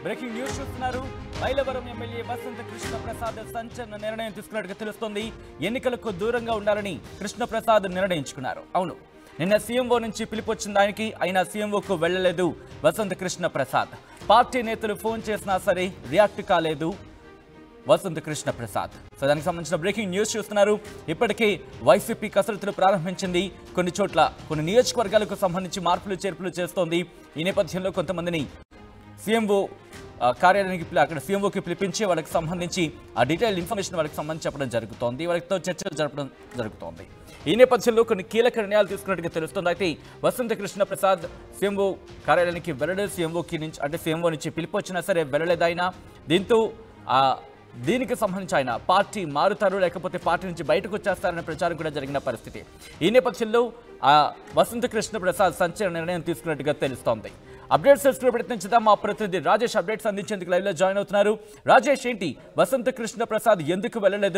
Breaking news చూస్తున్నారు Mylavaram MLA Vasantha Krishna Prasad సంచలన నిర్ణయం తీసుకున్నట్టుగా తెలుస్తోంది ఎన్నికలకు దూరంగా ఉండాలని కృష్ణ ప్రసాద్ నిర్ణయించుకున్నారు అవును నిన్న సీఎంఓ నుంచి పిలుపు వచ్చిన దానికి అయినా సీఎంఓకు వెళ్ళలేదు వసంత కృష్ణ ప్రసాద్ పార్టీ నేతలు ఫోన్ చేసినా సరే రియాక్ట్ కాలేదు వసంత కృష్ణ ప్రసాద్ సో దానికి సంబంధించిన బ్రేకింగ్ న్యూస్ చూస్తున్నారు ఇప్పటికే వైసీపీ కసరత్తులు ప్రారంభించింది కొన్ని చోట్ల కొన్ని నియోజకవర్గాలకు సంబంధించి మార్పులు చేర్పులు చేస్తోంది ఈ నేపథ్యంలో కొంతమందిని సీఎంఓ ఆ, కార్యాలయానికి పిలి- అక్కడ సీఎంఓకి పిలిపించి వాళ్ళకి సంబంధించి ఆ డీటెయిల్ ఇన్ఫర్మేషన్ వాళ్ళకి సంబంధించి చెప్పడం జరుగుతోంది వాళ్ళతో చర్చలు జరపడం జరుగుతోంది ఈ నేపథ్యంలో కొన్ని కీలక నిర్ణయాలు తీసుకున్నట్టుగా తెలుస్తోంది అయితే వసంత కృష్ణ ప్రసాద్ సీఎంఓ కార్యాలయానికి వెళ్ళలేదు సీఎంఓకి నుంచి అంటే సీఎంఓ నుంచి పిలుపు వచ్చినా సరే వెళ్ళలేదు ఆయన దీంతో ఆ దీనికి సంబంధించి ఆయన పార్టీ మారుతారు లేకపోతే పార్టీ నుంచి బయటకు వచ్చేస్తారనే ప్రచారం కూడా జరిగిన పరిస్థితి ఈ నేపథ్యంలో ఆ వసంత కృష్ణ ప్రసాద్ సంచలన నిర్ణయం తీసుకున్నట్టుగా తెలుస్తోంది అప్డేట్స్ తెలుసుకునే ప్రయత్నించుదాం మా ప్రతినిధి రాజేష్ అప్డేట్స్ అందించేందుకు లైవ్ లో జాయిన్ అవుతున్నారు రాజేష్ ఏంటి వసంత కృష్ణ ప్రసాద్ ఎందుకు వెళ్ళలేదు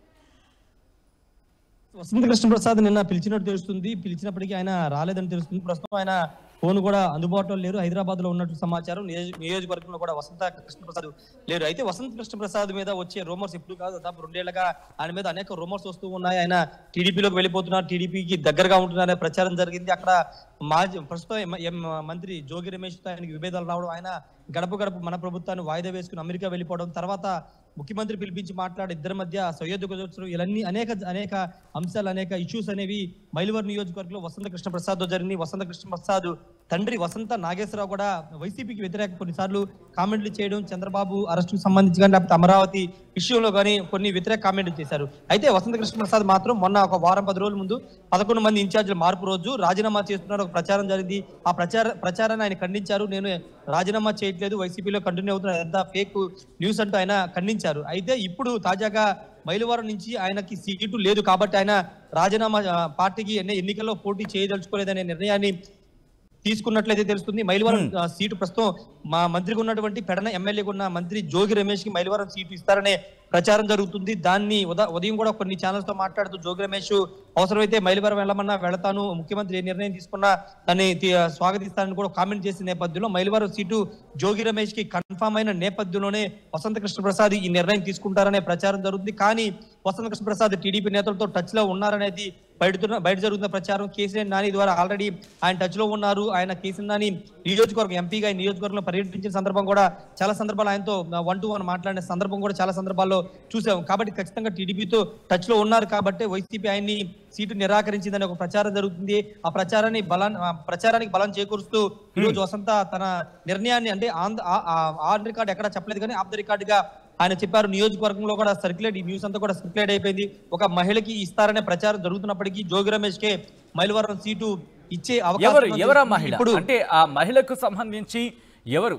వసంత కృష్ణ ప్రసాద్ నిన్న పిలిచినట్టు తెలుస్తుంది పిలిచినప్పటికీ ఆయన రాలేదని తెలుస్తుంది ప్రస్తుతం ఆయన ఫోన్ కూడా అందుబాటులో లేరు హైదరాబాద్ లో ఉన్నట్టు సమాచారం నియోజ- నియోజకవర్గంలో కూడా వసంత కృష్ణ ప్రసాద్ లేరు అయితే వసంత కృష్ణ ప్రసాద్ మీద వచ్చే రూమర్స్ ఇప్పుడు కాదు దాదాపు రెండేళ్లుగా ఆయన మీద అనేక రూమర్స్ వస్తూ ఉన్నాయి ఆయన టీడీపీలోకి వెళ్ళిపోతున్నారు టీడీపీకి దగ్గరగా ఉంటున్నారనే ప్రచారం జరిగింది అక్కడ మాజీ ప్రస్తుతం ఎం- ఎం మంత్రి జోగి రమేష్ తో ఆయనకి విభేదాలు రావడం ఆయన గడప గడప మన ప్రభుత్వాన్ని వాయిదా వేసుకుని అమెరికా వెళ్ళిపోవడం తర్వాత ముఖ్యమంత్రి పిలిపించి మాట్లాడి ఇద్దరి మధ్య సయోధ్య కుదర్చడం ఇవన్నీ అనేక అనేక అంశాలు అనేక ఇష్యూస్ అనేవి మైలవరం నియోజకవర్గంలో వసంత కృష్ణ ప్రసాద్ తో జరిగింది వసంత కృష్ణ ప్రసాద్ తండ్రి వసంత నాగేశ్వరరావు కూడా వైసీపీకి వ్యతిరేక కొన్నిసార్లు కామెంట్లు చేయడం చంద్రబాబు అరెస్టుకు సంబంధించి కానీ లేకపోతే అమరావతి విషయంలో కానీ కొన్ని వ్యతిరేక కామెంట్లు చేశారు అయితే వసంత కృష్ణ ప్రసాద్ మాత్రం మొన్న ఒక వారం పది రోజుల ముందు పదకొండు మంది ఇన్ఛార్జీల మార్పు రోజు రాజీనామా చేస్తున్నారు ఒక ప్రచారం జరిగింది ఆ ప్రచార ప్రచారాన్ని ఆయన ఖండించారు నేను రాజీనామా చేయట్లేదు వైసీపీలో కంటిన్యూ అవుతున్న ఎంత ఫేక్ న్యూస్ అంటూ ఆయన ఖండించారు అయితే ఇప్పుడు తాజాగా మైలవరం నుంచి ఆయనకి సీటు లేదు కాబట్టి ఆయన రాజీనామా ఆ, పార్టీకి ఎన్ని- ఎన్నికల్లో పోటీ చేయదలుచుకోలేదనే నిర్ణయాన్ని తీసుకున్నట్లయితే తెలుస్తుంది మైలవరం ఆ, సీటు ప్రస్తుతం మా మంత్రికి ఉన్నటువంటి పెడన ఎమ్మెల్యేగా ఉన్న మంత్రి జోగి రమేష్ కి మైలవరం సీటు ఇస్తారనే ప్రచారం జరుగుతుంది దాన్ని ఉద- ఉదయం కూడా కొన్ని ఛానల్స్ తో మాట్లాడుతూ జోగి రమేష్ అవసరమైతే మైలవరం వెళ్ళమన్నా వెళతాను ముఖ్యమంత్రి ఏ నిర్ణయం తీసుకున్నా దాన్ని తి- స్వాగతిస్తానని కూడా కామెంట్ చేసిన నేపథ్యంలో మైలవరం సీటు జోగి రమేష్ కి కన్ఫామ్ అయిన నేపథ్యంలోనే వసంత కృష్ణ ప్రసాద్ ఈ నిర్ణయం తీసుకుంటారనే ప్రచారం జరుగుతుంది కానీ వసంత కృష్ణ ప్రసాద్ టీడీపీ నేతలతో టచ్ లో ఉన్నారనేది బయట బయట జరుగుతున్న ప్రచారం కేసీఆర్ నాని ద్వారా ఆల్రెడీ ఆయన టచ్ లో ఉన్నారు ఆయన కేసీఆర్ నాని నియోజకవర్గం ఎంపీగా ఈ నియోజకవర్గంలో పర్యటించిన సందర్భం కూడా చాలా సందర్భాలు ఆయనతో వన్ టు వన్ మాట్లాడిన సందర్భం కూడా చాలా సందర్భాల్లో చూసాం కాబట్టి ఖచ్చితంగా టీడీపీతో టచ్ లో ఉన్నారు కాబట్టి వైసీపీ ఆయన్ని సీటు నిరాకరించిందని ఒక ప్రచారం జరుగుతుంది ఆ ప్రచారాన్ని బలం ఆ ప్రచారానికి బలం చేకూరుస్తూ ఈ రోజు వసంత తన నిర్ణయాన్ని అంటే ఆన్ ఆన్ రికార్డ్ ఎక్కడ చెప్పలేదు కానీ ఆఫ్ ద రికార్డ్ గా ఆయన చెప్పారు నియోజకవర్గంలో కూడా సర్క్యులేట్ ఈ న్యూస్ అంతా కూడా సర్క్యులేట్ అయిపోయింది ఒక మహిళకి ఇస్తారనే ప్రచారం జరుగుతున్నప్పటికీ జోగి రమేష్ కే మైలవరం సీటు ఇచ్చే అవకాశం ఎవరు ఉంది. ఎవరా మహిళ ఇప్పుడు అంటే ఆ మహిళకు సంబంధించి ఎవరు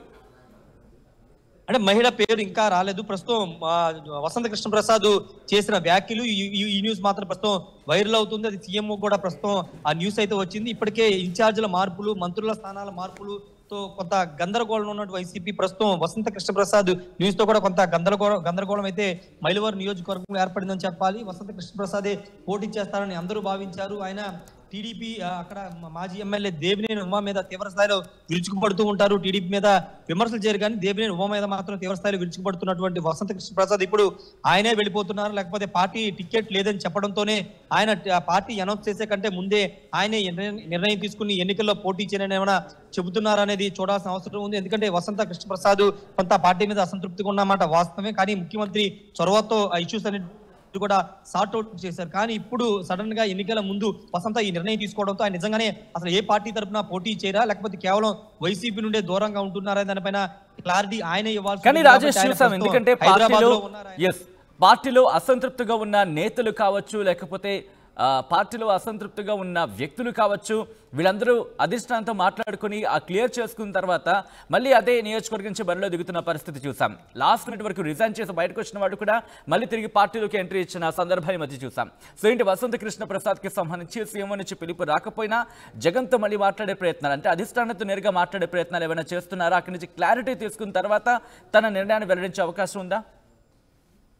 అంటే మహిళ పేరు ఇంకా రాలేదు ప్రస్తుతం ఆ, వసంత కృష్ణ ప్రసాద్ చేసిన వ్యాఖ్యలు ఈ- ఈ- ఈ న్యూస్ మాత్రం ప్రస్తుతం వైరల్ అవుతుంది అది సీఎం కూడా ప్రస్తుతం ఆ న్యూస్ అయితే వచ్చింది ఇప్పటికే ఇన్ఛార్జీల మార్పులు మంత్రుల స్థానాల మార్పులు తో కొంత గందరగోళం ఉన్నట్టు వైసీపీ ప్రస్తుతం వసంత కృష్ణ ప్రసాద్ న్యూస్ తో కూడా కొంత గందరగోళం గందరగోళం అయితే మైలవరం నియోజకవర్గంలో ఏర్పడిందని చెప్పాలి వసంత కృష్ణ ప్రసాదే పోటీ చేస్తారని అందరూ భావించారు ఆయన టీడీపీ ఆ, అక్కడ మా- మాజీ ఎమ్మెల్యే దేవినేని ఉమా మీద తీవ్ర స్థాయిలో విరుచుకుపడుతూ ఉంటారు టీడీపీ మీద విమర్శలు చేయరు కానీ దేవినేని ఉమా మీద మాత్రం తీవ్ర స్థాయిలో విరుచుకుపడుతున్నటువంటి వసంత కృష్ణ ప్రసాద్ ఇప్పుడు ఆయనే వెళ్ళిపోతున్నారు లేకపోతే పార్టీ టికెట్ లేదని చెప్పడంతోనే ఆయన ట- ఆ పార్టీ అనౌన్స్ చేసే కంటే ముందే ఆయనే నిర్ణయం నిర్ణయం తీసుకుని ఎన్నికల్లో పోటీ చేయని ఏమైనా చెబుతున్నారనేది చూడాల్సిన అవసరం ఉంది ఎందుకంటే వసంత కృష్ణ ప్రసాద్ కొంత పార్టీ మీద అసంతృప్తిగా ఉన్నమాట వాస్తవమే కానీ ముఖ్యమంత్రి చొరవతో ఆ ఇష్యూస్ అన్ని ఇది కూడా సార్ట్ అవుట్ చేశారు కానీ ఇప్పుడు సడన్ గా ఎన్నికల ముందు వసంత ఈ నిర్ణయం తీసుకోవడంతో ఆయన నిజంగానే అసలు ఏ పార్టీ తరపున పోటీ చేయరా లేకపోతే కేవలం వైసీపీ నుండే దూరంగా ఉంటున్నారా దానిపైన క్లారిటీ ఆయనే ఇవ్వాల్సి కానీ ఉంది రాజేష్ కాబట్టి ఆయన చూసాం ప్రస్తుతం ఎందుకంటే హైదరాబాద్లో పార్టీలో ఉన్నారు ఆయన. ఎస్ పార్టీలో అసంతృప్తిగా ఉన్న నేతలు కావచ్చు లేకపోతే ఆ, పార్టీలో అసంతృప్తిగా ఉన్న వ్యక్తులు కావచ్చు వీళ్ళందరూ అధిష్టానంతో మాట్లాడుకుని ఆ క్లియర్ చేసుకున్న తర్వాత మళ్ళీ అదే నియోజకవర్గం నుంచి బరిలో దిగుతున్న పరిస్థితి చూసాం లాస్ట్ మినిట్ వరకు రిజైన్ చేసి బయటకు వచ్చిన వాడు కూడా మళ్ళీ తిరిగి పార్టీలోకి ఎంట్రీ ఇచ్చిన సందర్భాన్ని మధ్య చూసాం సో ఏంటి వసంత కృష్ణ ప్రసాద్కి సంబంధించి సీఎం నుంచి పిలుపు రాకపోయినా జగన్తో మళ్ళీ మాట్లాడే ప్రయత్నాలు అంటే అధిష్టానంతో నేరుగా మాట్లాడే ప్రయత్నాలు ఏమైనా చేస్తున్నారా అక్కడి నుంచి క్లారిటీ తీసుకున్న తర్వాత తన నిర్ణయాన్ని వెల్లడించే అవకాశం ఉందా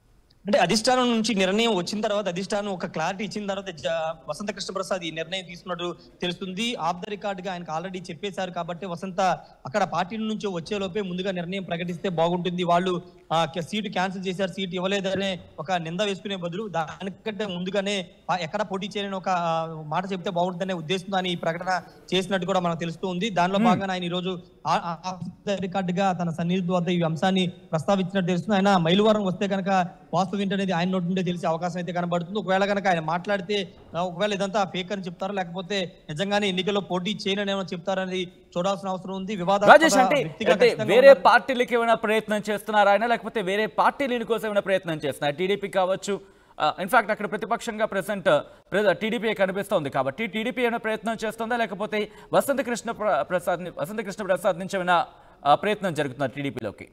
అంటే అధిష్టానం నుంచి నిర్ణయం వచ్చిన తర్వాత అధిష్టానం ఒక క్లారిటీ ఇచ్చిన తర్వాత జ- వసంత కృష్ణ ప్రసాద్ ఈ నిర్ణయం తీసుకున్నట్టు తెలుస్తుంది ఆఫ్ ద రికార్డ్ గా ఆయనకు ఆల్రెడీ చెప్పేశారు కాబట్టి వసంత అక్కడ పార్టీ నుంచి వచ్చే లోపే ముందుగా నిర్ణయం ప్రకటిస్తే బాగుంటుంది వాళ్ళు ఆ, క- సీటు క్యాన్సిల్ చేశారు సీటు ఇవ్వలేదనే ఒక నింద వేసుకునే బదులు దానికంటే ముందుగానే ఆ, ఎక్కడ పోటీ చేయని ఒక ఆ, మాట చెప్తే బాగుంటుందనే ఉద్దేశంతో ఆయన ఈ ప్రకటన చేసినట్టు కూడా మనకు తెలుస్తూ ఉంది దానిలో భాగంగా ఆయన ఈ రోజు ఆఫ్ ద రికార్డ్ గా తన సన్నిహితుల వద్ద ఈ అంశాన్ని ప్రస్తావించినట్టు తెలుస్తుంది ఆయన మైలువారం వస్తే కనుక వాస్తవం ఏంటనేది ఆయన నోటి నుండే తెలిసే అవకాశం అయితే కనబడుతుంది ఒకవేళ కనుక ఆయన మాట్లాడితే ఆ, ఒకవేళ ఇదంతా ఫేక్ అని చెప్తారో లేకపోతే నిజంగానే ఎన్నికల్లో పోటీ చేయనని ఏమైనా చెప్తారనేది చూడాల్సిన అవసరం ఉంది వివాదాస్పద రాజేష్ అంటే వ్యక్తిగా అంటే ఖచ్చితంగా వేరే ఉన్నారు. పార్టీలకి ఏమైనా ప్రయత్నం చేస్తున్నారా ఆయన లేకపోతే వేరే పార్టీల కోసం ఏమైనా ప్రయత్నం చేస్తున్నారు టీడీపీ కావచ్చు ఇన్ఫాక్ట్ అక్కడ ప్రతిపక్షంగా ప్రెసెంట్ టీడీపీ కనిపిస్తోంది కాబట్టి టీడీపీ ఏమైనా ప్రయత్నం చేస్తుందా లేకపోతే వసంత కృష్ణ ప్ర- ప్రసాద్ ని- వసంత కృష్ణ ప్రసాద్ నుంచి ఏమైనా ఆ, ప్రయత్నం జరుగుతున్నారు టీడీపీలోకి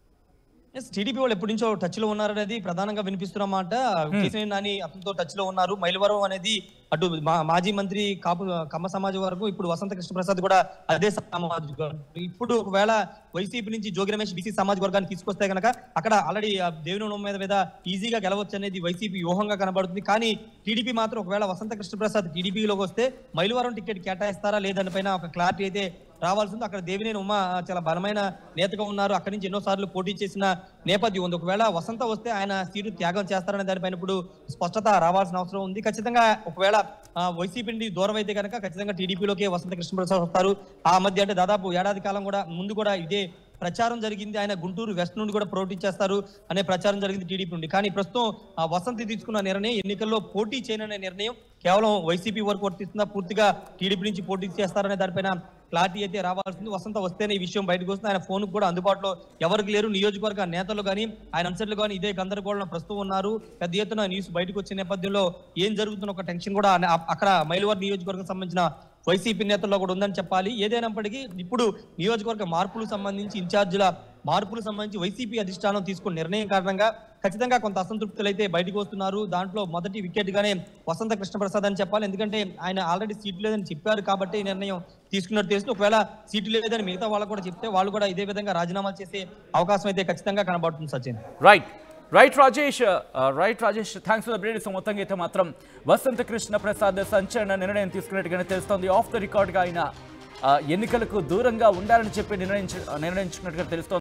టీడీపీ వాళ్ళు ఎప్పటి నుంచో టచ్ లో ఉన్నారనేది ప్రధానంగా వినిపిస్తున్న మాట కేసీఆర్ నాని అతనితో టచ్ లో ఉన్నారు మైలవరం అనేది అటు మా- మాజీ మంత్రి కాపు కమ్మ సమాజం వరకు ఇప్పుడు వసంత కృష్ణ ప్రసాద్ కూడా అదే సామాజిక వర్గం. ఇప్పుడు ఒకవేళ వైసీపీ నుంచి జోగి రమేష్ బీసీ సామాజిక వర్గాన్ని తీసుకొస్తే కనుక అక్కడ ఆల్రెడీ దేవుని మీద మీద ఈజీగా గెలవచ్చు అనేది వైసీపీ వ్యూహంగా కనబడుతుంది కానీ టీడీపీ మాత్రం ఒకవేళ వసంత కృష్ణ ప్రసాద్ టీడీపీలోకి వస్తే మైలవరం టికెట్ కేటాయిస్తారా లేదని పైన ఒక క్లారిటీ అయితే రావాల్సింది అక్కడ దేవినేని ఉమా చాలా బలమైన నేతగా ఉన్నారు అక్కడి నుంచి ఎన్నో సార్లు పోటీ చేసిన నేపథ్యం ఉంది ఒకవేళ వసంత వస్తే ఆయన సీటు త్యాగం చేస్తారనే దానిపైన ఇప్పుడు స్పష్టత రావాల్సిన అవసరం ఉంది ఖచ్చితంగా ఒకవేళ ఆ, వైసీపీ నుండి దూరం అయితే కనుక ఖచ్చితంగా టీడీపీలోకి వసంత కృష్ణప్రసాద్ వస్తారు ఆ మధ్య అంటే దాదాపు ఏడాది కాలం కూడా ముందు కూడా ఇదే ప్రచారం జరిగింది ఆయన గుంటూరు వెస్ట్ నుండి కూడా పోటీ చేస్తారు అనే ప్రచారం జరిగింది టీడీపీ నుండి కానీ ప్రస్తుతం ఆ వసంతి తీసుకున్న నిర్ణయం ఎన్నికల్లో పోటీ చేయననే నిర్ణయం కేవలం వైసీపీ వరకు వర్తిస్తుందా పూర్తిగా టీడీపీ నుంచి పోటీ చేస్తారనే దానిపైన క్లారిటీ అయితే రావాల్సింది వసంత వస్తేనే ఈ విషయం బయటకు వస్తుంది ఆయన ఫోన్ కూడా అందుబాటులో ఎవరికి లేరు నియోజకవర్గ నేతలు కానీ ఆయన అంశాలు కానీ ఇదే గందరగోళం ప్రస్తుతం ఉన్నారు పెద్ద ఎత్తున న్యూస్ బయటకు వచ్చే నేపథ్యంలో ఏం జరుగుతున్న ఒక టెన్షన్ కూడా ఆ- అక్కడ మైలవర్ నియోజకవర్గం సంబంధించిన వైసీపీ నేతల్లో కూడా ఉందని చెప్పాలి ఏదైనప్పటికీ ఇప్పుడు నియోజకవర్గ మార్పులకు సంబంధించి ఇన్ఛార్జీల మార్పులకు సంబంధించి వైసీపీ అధిష్టానం తీసుకున్న నిర్ణయం కారణంగా ఖచ్చితంగా కొంత అసంతృప్తులు అయితే బయటకు వస్తున్నారు దాంట్లో మొదటి వికెట్ గానే వసంత కృష్ణప్రసాద్ అని చెప్పాలి ఎందుకంటే ఆయన ఆల్రెడీ సీటు లేదని చెప్పారు కాబట్టి ఈ నిర్ణయం తీసుకున్నట్టు తెలుసు ఒకవేళ సీటు లేదని మిగతా వాళ్ళు కూడా చెప్తే వాళ్ళు కూడా ఇదే విధంగా రాజీనామా చేసే అవకాశం అయితే ఖచ్చితంగా కనబడుతుంది Sachin right right Rajesh right Rajesh thanks for the brief so మొత్తంగా అయితే మాత్రం వసంత కృష్ణ ప్రసాద్ సంచలన నిర్ణయం తీసుకున్నట్టుగానే తెలుస్తోంది ఆఫ్ ద రికార్డ్గా ఆయన ఆ, ఎన్నికలకు దూరంగా ఉండాలని చెప్పి నిర్ణయించ నిర్ణయించుకున్నట్టుగా తెలుస్తోంది